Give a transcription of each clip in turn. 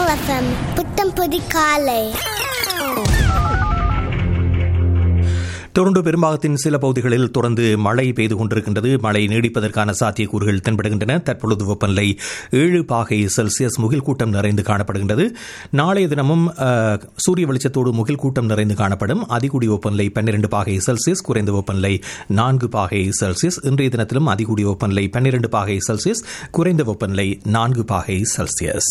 வசம் புத்தம் புதி காலை டொரண்டோ பெரும்பாகத்தின் சில பகுதிகளில் தொடர்ந்து மழை பெய்து கொண்டிருக்கின்றது மழை நீடிப்பதற்கான சாத்தியக்கூறுகள் தென்படுகின்றன தற்பொழுது வெப்பநிலை ஏழு பாகை செல்சியஸ் முகில் கூட்டம் நிறைந்து காணப்படுகின்றது நாளைய தினமும் அஹ், சூரிய வெளிச்சத்தோடு முகில் கூட்டம் நிறைந்து காணப்படும் அதிகூடிய வெப்பநிலை பன்னிரண்டு பாகை செல்சியஸ் குறைந்த வெப்பநிலை நான்கு பாகை செல்சியஸ் இன்றைய தினத்திலும் அதிகூடிய வெப்பநிலை பன்னிரண்டு பாகை செல்சியஸ் குறைந்த வெப்பநிலை நான்கு பாகை செல்சியஸ்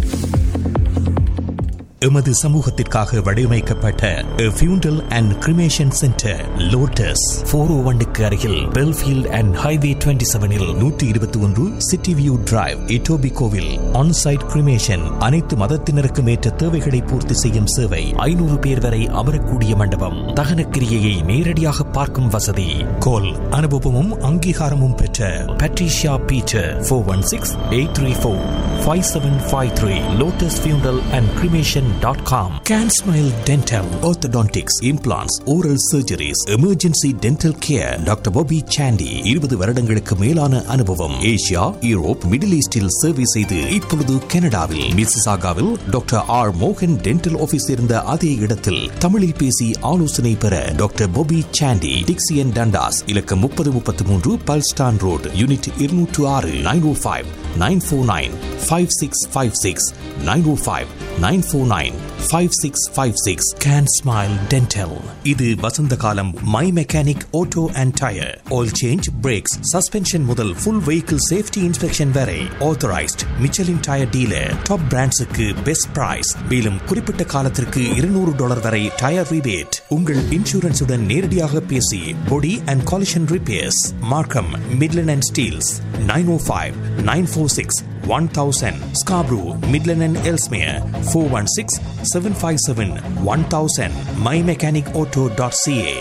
எமது சமூகத்திற்காக வடிவமைக்கப்பட்ட funeral and cremation centre Lotus four O ஒன்னுக்கு அருகில் பெல்ஃபீல்ட் அண்ட் ஹைவே டுவெண்ட்டி செவனில் நூற்றி இருபத்தி ஒன்று சிட்டி வியூ டிரைவ் இட்டோபி கோவில் ஆன்சைட் கிரிமேஷன் அனைத்து மதத்தினருக்கும் ஏற்ற தேவைகளை பூர்த்தி செய்யும் சேவை ஐநூறு பேர் வரை அமரக்கூடிய மண்டபம் தகன கிரியையை நேரடியாக பார்க்கும் வசதி கோல் அனுபவமும் அங்கீகாரமும் பெற்ற Patricia Peter four one six eight three four five seven five three Lotus funeral and cremation dot com Can Smile dental orthodontics implants oral surgeries emergency dental care doctor Bobby Sandy இருபது வருடங்களுக்கு மேலான அனுபவம் Asia Europe middle ஈஸ்டில் சேவை செய்து இப்பொழுது கனடாவில் மிசிசாகாவில் டாக்டர் ஆர் மோகன் டென்டல் ஆபீஸ் இருந்த அதே இடத்தில் தமிழில் பேசி ஆலோசனை பெற doctor Bobby Sandy Dixie and Dundas இலக்கம் முப்பது முப்பத்தி மூன்று பல்ஸ்டான் ரோடு யூனிட் இருநூற்று ஆறு nine O five nine four nine five six five six nine O five nine four nine five six five six Can Smile dental இது வசந்த காலம் my mechanic auto and tyre oil change brakes suspension முதல் full vehicle safety inspection வரை authorised Michelin tyre dealer top பிராண்ட்ஸுக்கு best price மேலும் குறிப்பிட்ட காலத்திற்கு இருநூறு டாலர் வரை டயர் ரிபேட் உங்கள் இன்சூரன்ஸுடன் நேரடியாக பேசி body and collision repairs Markham Midland and Steeles nine O five nine four six one thousand Scarborough Midland and Ellesmere four one six seven five seven one thousand my mechanic auto dot CA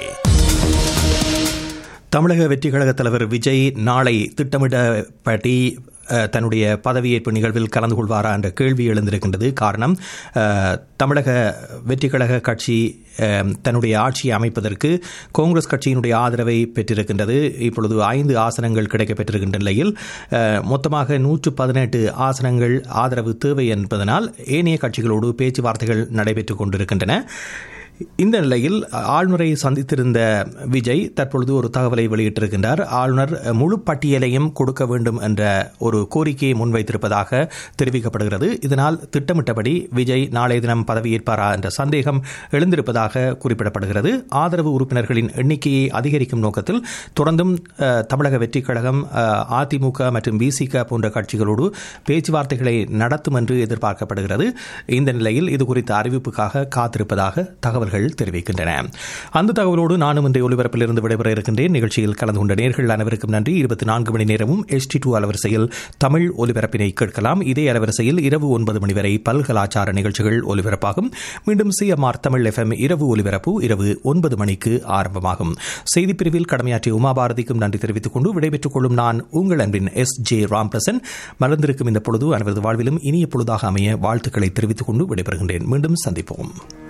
தமிழக வெற்றி கழக தலைவர் விஜய் நாளை திட்டமிடப்படி அஹ், தன்னுடைய பதவியேற்பு நிகழ்வில் கலந்து கொள்வாரா என்ற கேள்வி எழுந்திருக்கின்றது காரணம் அஹ், தமிழக வெற்றி கழக கட்சி அஹ், தன்னுடைய ஆட்சியை அமைப்பதற்கு காங்கிரஸ் கட்சியினுடைய ஆதரவை பெற்றிருக்கின்றது இப்பொழுது ஐந்து ஆசனங்கள் கிடைக்கப்பெற்றிருக்கின்ற நிலையில் அஹ், மொத்தமாக நூற்று பதினெட்டு ஆசனங்கள் ஆதரவு தேவை என்பதனால் ஏனைய கட்சிகளோடு பேச்சுவார்த்தைகள் நடைபெற்றுக் கொண்டிருக்கின்றன இந்த நிலையில் ஆளுநரை சந்தித்திருந்த விஜய் தற்பொழுது ஒரு தகவலை வெளியிட்டிருக்கின்றார் ஆளுநர் முழு பட்டியலையும் கொடுக்க வேண்டும் என்ற ஒரு கோரிக்கையை முன்வைத்திருப்பதாக தெரிவிக்கப்படுகிறது இதனால் திட்டமிட்டபடி விஜய் நாளைய தினம் பதவியேற்பாரா என்ற சந்தேகம் எழுந்திருப்பதாக குறிப்பிடப்படுகிறது ஆதரவு உறுப்பினர்களின் எண்ணிக்கையை அதிகரிக்கும் நோக்கத்தில் தொடர்ந்தும் அஹ், தமிழக வெற்றிக் கழகம் அஹ், அதிமுக மற்றும் பிசிக போன்ற கட்சிகளோடு பேச்சுவார்த்தைகளை நடத்தும் என்று எதிர்பார்க்கப்படுகிறது இந்த நிலையில் இது குறித்த அறிவிப்புக்காக காத்திருப்பதாக தகவல்கள் தெரிவிக்கின்றன அந்த தகவலோடு நானும் இன்றைய ஒலிபரப்பிலிருந்து விடைபெற இருக்கின்றேன் நிகழ்ச்சியில் கலந்து கொண்ட நேர்கள் அனைவருக்கும் நன்றி இருபத்தி நான்கு மணி நேரமும் எஸ்டி டூ அலவரிசையில் தமிழ் ஒலிபரப்பினை கேட்கலாம் இதே அலவரிசையில் இரவு ஒன்பது மணி வரை பல்கலாச்சார நிகழ்ச்சிகள் ஒலிபரப்பாகும் மீண்டும் சிஎம்ஆர் தமிழ் எஃப்எம் இரவு ஒலிபரப்பு இரவு ஒன்பது மணிக்கு ஆரம்பமாகும் செய்திப் பிரிவில் கடமையாற்றிய உமாபாரதிக்கும் நன்றி தெரிவித்துக் கொண்டு விடைபெற்றுக் கொள்ளும் நான் உங்கள் அன்பின் எஸ் ஜே ராம்பிரசன் மலர்ந்திருக்கும் இந்த பொழுது அனைவரது வாழ்விலும் இனிய பொழுதாக அமைய வாழ்த்துக்களை தெரிவித்துக் கொண்டு விடைபெறுகின்றேன் மீண்டும் சந்திப்போம்